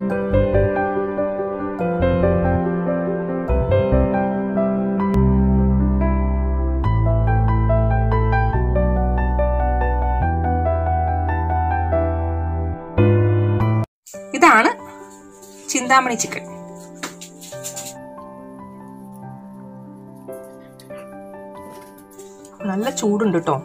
ഇതാണ് ചിന്താമണി ചിക്കൻ നല്ല ചൂടുണ്ട് കേട്ടോ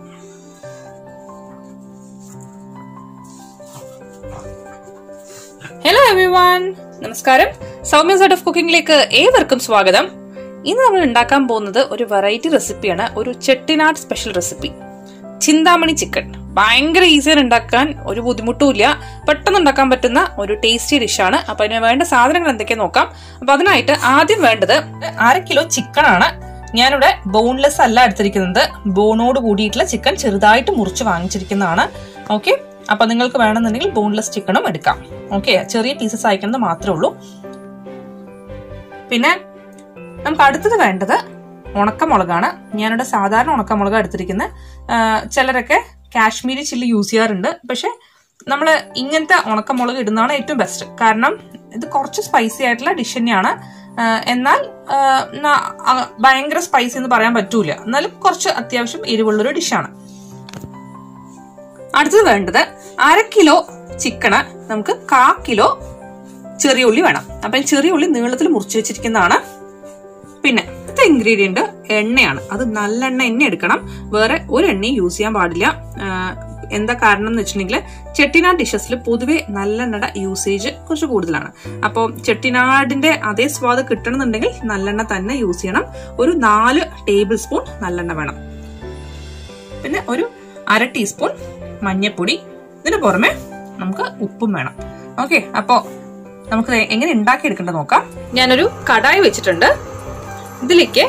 ഹലോ എവ്രി വൺ നമസ്കാരം സൗമ്യ സൈഡ് ഓഫ് കുക്കിംഗിലേക്ക് ഏവർക്കും സ്വാഗതം ഇന്ന് നമ്മൾ ഉണ്ടാക്കാൻ പോകുന്നത് ഒരു വെറൈറ്റി റെസിപ്പിയാണ് ഒരു Chettinad special recipe Chintamani chicken ഭയങ്കര ഈസിയാണ് ഉണ്ടാക്കാൻ ഒരു ബുദ്ധിമുട്ടുമില്ല പെട്ടെന്ന് ഉണ്ടാക്കാൻ പറ്റുന്ന ഒരു ടേസ്റ്റി ഡിഷാണ് അപ്പൊ അതിന് വേണ്ട സാധനങ്ങൾ എന്തൊക്കെയാ നോക്കാം അപ്പൊ അതിനായിട്ട് ആദ്യം വേണ്ടത് അര കിലോ ചിക്കൻ ആണ് ഞാനിവിടെ ബോൺലെസ് അല്ല എടുത്തിരിക്കുന്നത് ബോണോട് കൂടിയിട്ടുള്ള ചിക്കൻ ചെറുതായിട്ട് മുറിച്ച് വാങ്ങിച്ചിരിക്കുന്നതാണ് ഓക്കെ അപ്പൊ നിങ്ങൾക്ക് വേണമെന്നുണ്ടെങ്കിൽ ബോൺലെസ് ചിക്കനും എടുക്കാം ഓക്കെ ചെറിയ പീസസ് അയക്കുന്നത് മാത്രമേ ഉള്ളൂ പിന്നെ നമുക്ക് അടുത്തത് വേണ്ടത് ഉണക്കമുളകാണ് ഞാനിവിടെ സാധാരണ ഉണക്കമുളക് എടുത്തിരിക്കുന്നത് ചിലരൊക്കെ കാശ്മീരി ചില്ലി യൂസ് ചെയ്യാറുണ്ട് പക്ഷെ നമ്മൾ ഇങ്ങനത്തെ ഉണക്കമുളക് ഇടുന്നതാണ് ഏറ്റവും ബെസ്റ്റ് കാരണം ഇത് കുറച്ച് സ്പൈസി ആയിട്ടുള്ള ഡിഷ് തന്നെയാണ് ആ, എന്നാൽ ആ, ന- ആ, ഭയങ്കര സ്പൈസി എന്ന് പറയാൻ പറ്റൂല എന്നാലും കുറച്ച് അത്യാവശ്യം എരിവുള്ളൊരു ഡിഷാണ് അടുത്തത് വേണ്ടത് അര കിലോ ചിക്കന് നമുക്ക് കാ കിലോ ചെറിയ ഉള്ളി വേണം അപ്പം ചെറിയ ഉള്ളി നീളത്തിൽ മുറിച്ച് വെച്ചിരിക്കുന്നതാണ് പിന്നെ അടുത്ത ഇൻഗ്രീഡിയന്റ് എണ്ണയാണ് അത് നല്ലെണ്ണ എണ്ണ എടുക്കണം വേറെ ഒരു എണ്ണയും യൂസ് ചെയ്യാൻ പാടില്ല ആ, എന്താ കാരണം എന്ന് വെച്ചിട്ടുണ്ടെങ്കിൽ ചെട്ടിനാട് ഡിഷസിൽ പൊതുവെ നല്ലെണ്ണയുടെ യൂസേജ് കുറച്ച് കൂടുതലാണ് അപ്പോൾ ചെട്ടിനാടിന്റെ അതേ സ്വാദ് കിട്ടണമെന്നുണ്ടെങ്കിൽ നല്ലെണ്ണ തന്നെ യൂസ് ചെയ്യണം ഒരു നാല് ടേബിൾ സ്പൂൺ നല്ലെണ്ണ വേണം പിന്നെ ഒരു അര ടീസ്പൂൺ മഞ്ഞൾപ്പൊടി ഇതിന് പുറമെ നമുക്ക് ഉപ്പും വേണം ഓക്കെ അപ്പോ നമുക്ക് ഇത് എങ്ങനെ ഉണ്ടാക്കി എടുക്കേണ്ടത് നോക്കാം ഞാനൊരു കടായി വെച്ചിട്ടുണ്ട് ഇതിലേക്ക്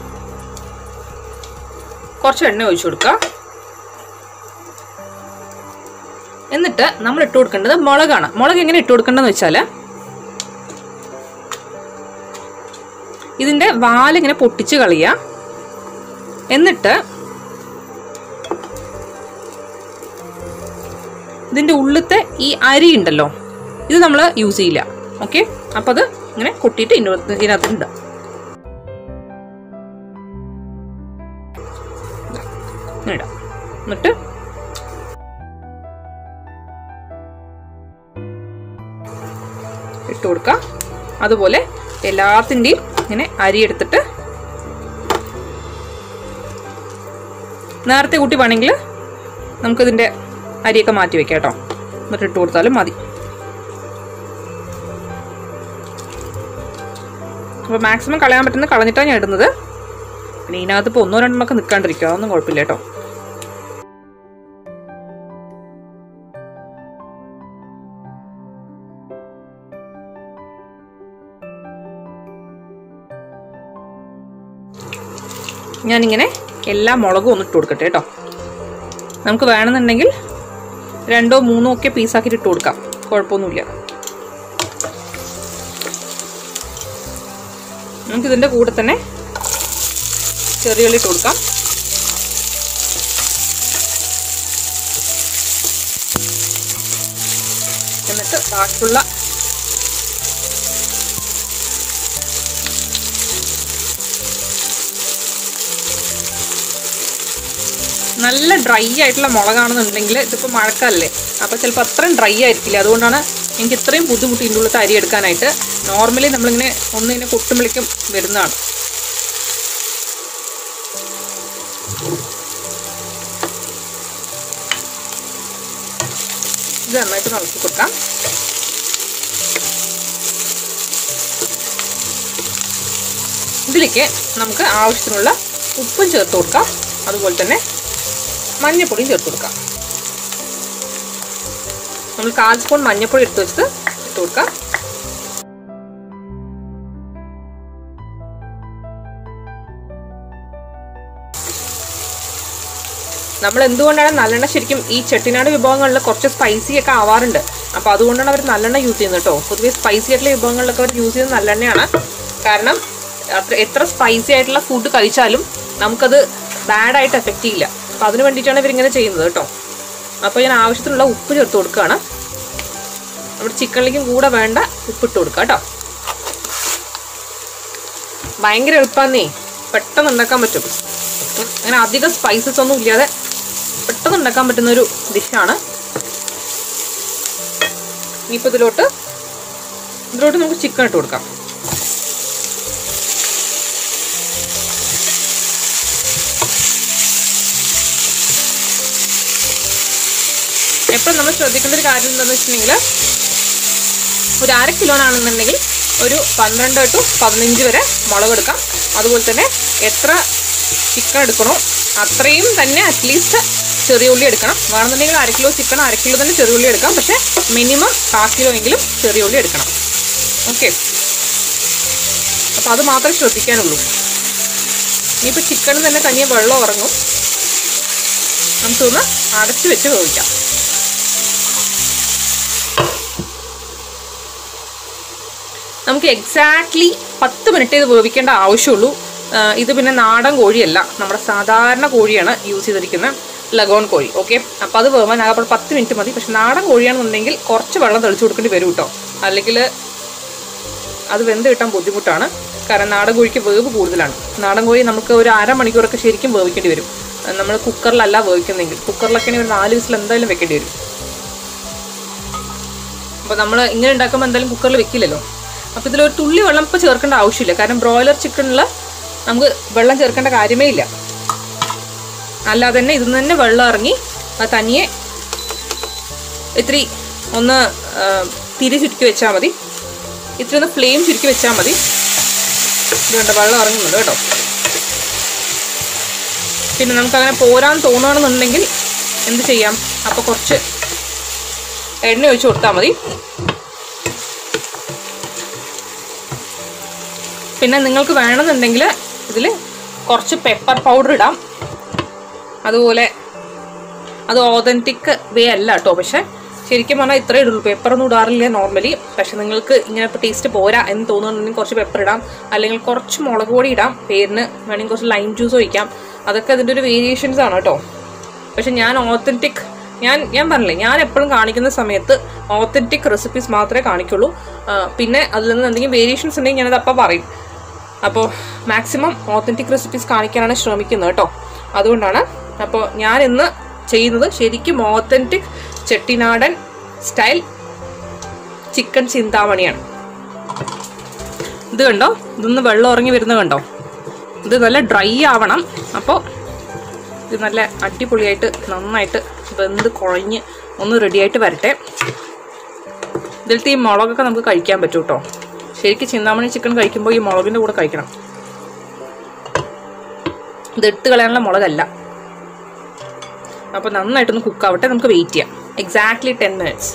കുറച്ച് എണ്ണ ഒഴിച്ചു കൊടുക്കുക എന്നിട്ട് നമ്മൾ ഇട്ട് കൊടുക്കേണ്ടത് മുളകാണ് മുളക് എങ്ങനെ ഇട്ട് കൊടുക്കേണ്ടതെന്ന് വെച്ചാല് ഇതിന്റെ വാലിങ്ങനെ പൊട്ടിച്ച് കളയുക എന്നിട്ട് ഇതിന്റെ ഉള്ളിലത്തെ ഈ അരി ഉണ്ടല്ലോ ഇത് നമ്മൾ യൂസ് ചെയ്യില്ല ഓക്കെ അപ്പൊ അത് ഇങ്ങനെ കൊട്ടിയിട്ട് ഇതിനകത്ത് ഇതിനകത്തുണ്ട് ഇങ്ങനെ ഇടാം എന്നിട്ട് ഇട്ട് കൊടുക്കാം അതുപോലെ എല്ലാത്തിൻ്റെയും ഇങ്ങനെ അരി എടുത്തിട്ട് നേരത്തെ കൂട്ടി വേണമെങ്കിൽ നമുക്കിതിൻ്റെ അരിയൊക്കെ മാറ്റി വെക്കാം കേട്ടോ എന്നിട്ട് ഇട്ട് കൊടുത്താലും മതി അപ്പോൾ മാക്സിമം കളയാൻ പറ്റുന്ന കളഞ്ഞിട്ടാണ് ഞാൻ ഇടുന്നത് പിന്നെ ഇതിനകത്ത് ഇപ്പോൾ ഒന്നോ രണ്ടെണ്ണമൊക്കെ നിൽക്കാണ്ടിരിക്കുക അതൊന്നും കുഴപ്പമില്ല കേട്ടോ ഞാനിങ്ങനെ എല്ലാ മുളകും ഒന്ന് ഇട്ട് കൊടുക്കട്ടെ കേട്ടോ നമുക്ക് വേണമെന്നുണ്ടെങ്കിൽ രണ്ടോ മൂന്നോ ഒക്കെ പീസാക്കിയിട്ട് ഇട്ട് കൊടുക്കാം കുഴപ്പമൊന്നുമില്ല നമുക്ക് ഇതിൻ്റെ കൂടെ തന്നെ ചെറിയ ഉള്ളി ഇട്ട് കൊടുക്കാം എന്നിട്ട് ബാക്കിയുള്ള നല്ല ഡ്രൈ ആയിട്ടുള്ള മുളകാണെന്നുണ്ടെങ്കിൽ ഇതിപ്പോൾ മഴക്കാലല്ലേ അപ്പോൾ ചിലപ്പോൾ അത്രയും ഡ്രൈ ആയിരിക്കില്ല അതുകൊണ്ടാണ് എനിക്ക് ഇത്രയും ബുദ്ധിമുട്ട് ഇതിൻ്റെ ഉള്ളത്തെ അരി എടുക്കാനായിട്ട് നോർമലി നമ്മളിങ്ങനെ ഒന്നിങ്ങനെ കൊട്ടുമ്പളിക്കും വരുന്നതാണ് ഇത് നന്നായിട്ട് നടത്തി കൊടുക്കാം ഇതിലേക്ക് നമുക്ക് ആവശ്യത്തിനുള്ള ഉപ്പും ചേർത്ത് കൊടുക്കാം അതുപോലെ തന്നെ മഞ്ഞപ്പൊടിയും ചേർത്ത് കൊടുക്കാം നമ്മൾ കാൽ സ്പൂൺ മഞ്ഞപ്പൊടി എടുത്ത് വെച്ചിട്ട് ഇട്ട് കൊടുക്കാം നമ്മൾ എന്തുകൊണ്ടാണ് നല്ലെണ്ണ ശരിക്കും ഈ ചെട്ടിനാട് വിഭവങ്ങളിൽ കുറച്ച് സ്പൈസി ഒക്കെ ആവാറുണ്ട് അപ്പോൾ അതുകൊണ്ടാണ് അവർ നല്ലെണ്ണ യൂസ് ചെയ്യുന്നത് കേട്ടോ പൊതുവെ സ്പൈസി ആയിട്ടുള്ള വിഭവങ്ങളിലൊക്കെ അവർ യൂസ് ചെയ്യുന്നത് നല്ലെണ്ണയാണ് കാരണം അത്ര എത്ര സ്പൈസി ആയിട്ടുള്ള ഫുഡ് കഴിച്ചാലും നമുക്കത് ബാഡായിട്ട് എഫക്റ്റ് ചെയ്യില്ല അപ്പോൾ അതിന് വേണ്ടിയിട്ടാണ് ഇവരിങ്ങനെ ചെയ്യുന്നത് കേട്ടോ അപ്പോൾ ഞാൻ ആവശ്യത്തിനുള്ള ഉപ്പ് ചേർത്ത് കൊടുക്കുകയാണ് നമ്മുടെ ചിക്കനിലേക്കും കൂടെ വേണ്ട ഉപ്പിട്ട് കൊടുക്കുക കേട്ടോ ഭയങ്കര എളുപ്പമാന്നേ പെട്ടെന്ന് ഉണ്ടാക്കാൻ പറ്റും ഉം, അങ്ങനെ അധികം സ്പൈസസ് ഒന്നും ഇല്ലാതെ പെട്ടെന്ന് ഉണ്ടാക്കാൻ പറ്റുന്ന ഒരു ഡിഷാണ് ഇനിയിപ്പോൾ ഇതിലോട്ട് ഇതിലോട്ട് നമുക്ക് ചിക്കൻ ഇട്ട് കൊടുക്കാം എപ്പോഴും നമ്മൾ ശ്രദ്ധിക്കേണ്ട ഒരു കാര്യം എന്താണെന്ന് വെച്ചിട്ടുണ്ടെങ്കിൽ ഒരു അര കിലോനാണെന്നുണ്ടെങ്കിൽ ഒരു പന്ത്രണ്ട് ടു പതിനഞ്ച് വരെ മുളക് എടുക്കാം അതുപോലെ തന്നെ എത്ര ചിക്കൻ എടുക്കണോ അത്രയും തന്നെ അറ്റ്ലീസ്റ്റ് ചെറിയ ഉള്ളി എടുക്കണം വേണമെന്നുണ്ടെങ്കിൽ അര കിലോ ചിക്കൻ അര കിലോ തന്നെ ചെറിയ ഉള്ളി എടുക്കാം പക്ഷേ മിനിമം കാ കിലോ എങ്കിലും ചെറിയ ഉള്ളി എടുക്കണം ഓക്കെ അപ്പോൾ അത് മാത്രമേ ശ്രദ്ധിക്കാനുള്ളൂ ഇനിയിപ്പോൾ ചിക്കനിൽ തന്നെ തനിയെ വെള്ളം ഇറങ്ങും നമുക്കൊന്ന് അടച്ചു വെച്ച് വേവിക്കാം നമുക്ക് എക്സാക്ട്ലി പത്ത് മിനിറ്റ് ഇത് വേവിക്കേണ്ട ആവശ്യമുള്ളൂ ആ, ഇത് പിന്നെ നാടൻ കോഴിയല്ല നമ്മുടെ സാധാരണ കോഴിയാണ് യൂസ് ചെയ്തിരിക്കുന്നത് ലഗോൺ കോഴി ഓക്കെ അപ്പം അത് വേവാൻ ആകെ പത്ത് മിനിറ്റ് മതി പക്ഷെ നാടൻ കോഴിയാണെന്നുണ്ടെങ്കിൽ കുറച്ച് വെള്ളം തെളിച്ചു കൊടുക്കേണ്ടി വരും കേട്ടോ അല്ലെങ്കിൽ അത് വെന്ത് കിട്ടാൻ ബുദ്ധിമുട്ടാണ് കാരണം നാടൻ കോഴിക്ക് വേവ് കൂടുതലാണ് നാടൻ കോഴി നമുക്ക് ഒരു അരമണിക്കൂറൊക്കെ ശരിക്കും വേവിക്കേണ്ടി വരും നമ്മൾ കുക്കറിലല്ല വേവിക്കുന്നെങ്കിൽ കുക്കറിലൊക്കെ ഒരു നാല് വിസിൽ എന്തായാലും വെക്കേണ്ടി വരും അപ്പോൾ നമ്മൾ ഇങ്ങനെ ഉണ്ടാക്കുമ്പോൾ എന്തായാലും കുക്കറിൽ വെക്കില്ലല്ലോ അപ്പോൾ ഇതിലൊരു തുള്ളി വെള്ളം ഇപ്പോൾ ചേർക്കേണ്ട ആവശ്യമില്ല കാരണം ബ്രോയിലർ ചിക്കനിൽ നമുക്ക് വെള്ളം ചേർക്കേണ്ട കാര്യമേ ഇല്ല അല്ലാതെ തന്നെ ഇതിൽ നിന്ന് തന്നെ വെള്ളം ഇറങ്ങി അത് തനിയെ ഇത്തിരി ഒന്ന് ആ, തിരി ചുരുക്കി വെച്ചാൽ മതി ഇത്തിരി ഒന്ന് ഫ്ലെയിം ചുരുക്കി വെച്ചാൽ മതി ഇതുകൊണ്ട് വെള്ളം ഇറങ്ങുന്നുണ്ട് കേട്ടോ പിന്നെ നമുക്കങ്ങനെ പോരാൻ തോന്നുകയാണെന്നുണ്ടെങ്കിൽ എന്ത് ചെയ്യാം അപ്പോൾ കുറച്ച് എണ്ണ ഒഴിച്ച് കൊടുത്താൽ മതി പിന്നെ നിങ്ങൾക്ക് വേണമെന്നുണ്ടെങ്കിൽ ഇതിൽ കുറച്ച് പെപ്പർ പൗഡർ ഇടാം അതുപോലെ അത് ഓതൻറ്റിക് വേ അല്ല കേട്ടോ പക്ഷെ ശരിക്കും പറഞ്ഞാൽ ഇത്രേ ഇടുള്ളൂ പെപ്പറൊന്നും ഇടാറില്ല നോർമലി പക്ഷെ നിങ്ങൾക്ക് ഇങ്ങനെ ഇപ്പോൾ ടേസ്റ്റ് പോരാ എന്ന് തോന്നുന്നുണ്ടെങ്കിൽ കുറച്ച് പെപ്പർ ഇടാം അല്ലെങ്കിൽ കുറച്ച് മുളക് പൊടി ഇടാം പേരിന് വേണമെങ്കിൽ കുറച്ച് ലൈം ജ്യൂസ് ഒഴിക്കാം അതൊക്കെ അതിൻ്റെ ഒരു വേരിയേഷൻസ് ആണ് കേട്ടോ പക്ഷെ ഞാൻ ഓത്തൻറ്റിക് ഞാൻ ഞാൻ പറഞ്ഞില്ലേ ഞാൻ എപ്പോഴും കാണിക്കുന്ന സമയത്ത് ഓത്തൻറ്റിക് റെസിപ്പീസ് മാത്രമേ കാണിക്കുള്ളൂ ആ, പിന്നെ അതിൽ നിന്ന് എന്തെങ്കിലും വേരിയേഷൻസ് ഉണ്ടെങ്കിൽ ഞാനത് അപ്പം പറയും അപ്പോൾ മാക്സിമം ഓത്തൻറ്റിക് റെസിപ്പീസ് കാണിക്കാനാണ് ശ്രമിക്കുന്നത് കേട്ടോ അതുകൊണ്ടാണ് അപ്പോൾ ഞാൻ ഇന്ന് ചെയ്യുന്നത് ശരിക്കും ഓത്തൻറ്റിക് ചെട്ടിനാടൻ സ്റ്റൈൽ ചിക്കൻ ചിന്താമണിയാണ് ഇത് കണ്ടോ ഇതൊന്ന് വെള്ളം ഇറങ്ങി വരുന്നത് കണ്ടോ ഇത് നല്ല ഡ്രൈ ആവണം അപ്പോൾ ഇത് നല്ല അടിപൊളിയായിട്ട് നന്നായിട്ട് വെന്ത് കുഴഞ്ഞ് ഒന്ന് റെഡിയായിട്ട് വരട്ടെ ഇതിലത്തെ ഈ മുളകൊക്കെ നമുക്ക് കഴിക്കാൻ പറ്റും കേട്ടോ ശരിക്കും ചിന്താമണി ചിക്കൻ കഴിക്കുമ്പോൾ ഈ മുളകിൻ്റെ കൂടെ കഴിക്കണം ഇത് ഇട്ട് കളയാനുള്ള മുളകല്ല അപ്പോൾ നന്നായിട്ടൊന്ന് കുക്കാവട്ടെ നമുക്ക് വെയിറ്റ് ചെയ്യാം എക്സാക്ട്ലി ടെൻ മിനിറ്റ്സ്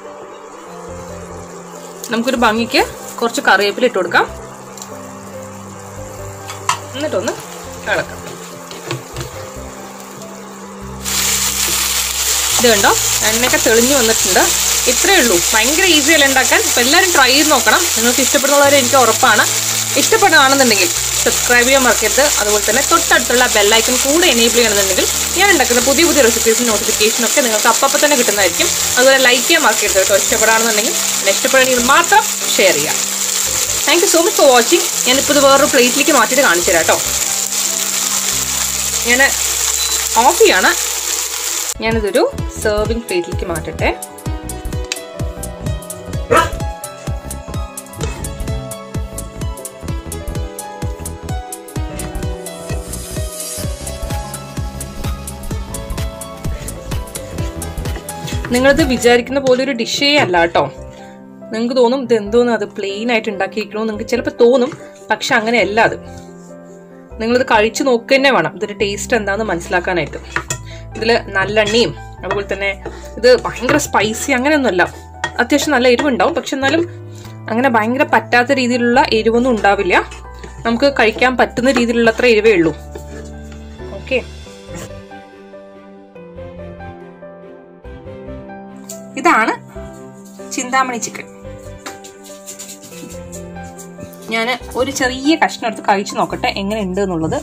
നമുക്കൊരു ഭംഗിക്ക് കുറച്ച് കറിവേപ്പില ഇട്ട് കൊടുക്കാം എന്നിട്ടൊന്ന് ഇളക്കാം ഇത് കണ്ടോ എണ്ണയൊക്കെ തെളിഞ്ഞു വന്നിട്ടുണ്ട് ഇത്രയേ ഉള്ളൂ ഭയങ്കര ഈസി അല്ല ഉണ്ടാക്കാൻ അപ്പോൾ എല്ലാവരും ട്രൈ ചെയ്ത് നോക്കണം നിങ്ങൾക്ക് ഇഷ്ടപ്പെടുന്നവരെ എനിക്ക് ഉറപ്പാണ് ഇഷ്ടപ്പെടുകയാണെന്നുണ്ടെങ്കിൽ സബ്സ്ക്രൈബ് ചെയ്യാൻ മറക്കരുത് അതുപോലെ തന്നെ തൊട്ടടുത്തുള്ള ബെല്ലൈക്കൺ കൂടെ എനേബിൾ ചെയ്യണമെന്നുണ്ടെങ്കിൽ ഞാൻ ഉണ്ടാക്കുന്ന പുതിയ പുതിയ റെസിപ്പീസും നോട്ടിഫിക്കേഷനും ഒക്കെ നിങ്ങൾക്ക് അപ്പം തന്നെ കിട്ടുന്നതായിരിക്കും അതുപോലെ ലൈക്ക് ചെയ്യാൻ മറക്കരുത് കേട്ടോ ഇഷ്ടപ്പെടുകയാണെന്നുണ്ടെങ്കിൽ പിന്നെ ഇഷ്ടപ്പെടുകയാണെങ്കിൽ മാത്രം ഷെയർ ചെയ്യാം thank you so much for watching ഞാനിപ്പോൾ ഇത് വേറൊരു പ്ലേറ്റിലേക്ക് മാറ്റിയിട്ട് കാണിച്ചു തരാം കേട്ടോ ഞാൻ ഓഫ് ചെയ്യാണ് ഞാനിതൊരു സെർവിങ് പ്ലേറ്റിലേക്ക് മാറ്റട്ടെ നിങ്ങളിത് വിചാരിക്കുന്ന പോലെ ഒരു ഡിഷേ അല്ല കേട്ടോ നിങ്ങൾക്ക് തോന്നും ഇത് എന്തോന്ന് അത് പ്ലെയിൻ ആയിട്ട് ഉണ്ടാക്കിയിരിക്കണോ നിങ്ങൾക്ക് ചിലപ്പോൾ തോന്നും പക്ഷെ അങ്ങനെയല്ല അത് നിങ്ങളിത് കഴിച്ചു നോക്കുക തന്നെ വേണം ഇതിന്റെ ടേസ്റ്റ് എന്താണെന്ന് മനസ്സിലാക്കാനായിട്ട് ഇതിൽ നല്ലെണ്ണയും അതുപോലെ തന്നെ ഇത് ഭയങ്കര സ്പൈസി അങ്ങനെയൊന്നുമല്ല അത്യാവശ്യം നല്ല എരിവുണ്ടാവും പക്ഷെ എന്നാലും അങ്ങനെ ഭയങ്കര പറ്റാത്ത രീതിയിലുള്ള എരിവൊന്നും ഉണ്ടാവില്ല നമുക്ക് കഴിക്കാൻ പറ്റുന്ന രീതിയിലുള്ള അത്ര എരിവേ ഉള്ളൂ ഓക്കെ ഇതാണ് ചിന്താമണി ചിക്കൻ ഞാൻ ഒരു ചെറിയ കഷ്ണം എടുത്ത് കഴിച്ചു നോക്കട്ടെ എങ്ങനെ ഉണ്ട് എന്നുള്ളത്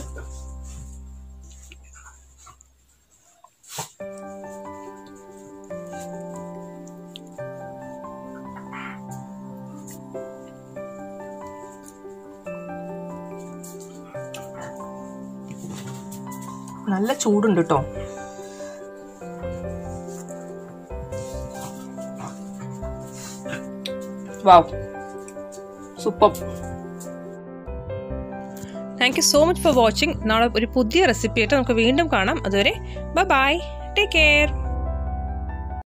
നല്ല ചൂടുണ്ട് കേട്ടോ wow super thank you so much for watching നാളെ ഒരു പുതിയ റെസിപ്പി ആയിട്ട് നമുക്ക് വീണ്ടും കാണാം അതുവരെ ബൈ ബൈ ടേക്ക് കെയർ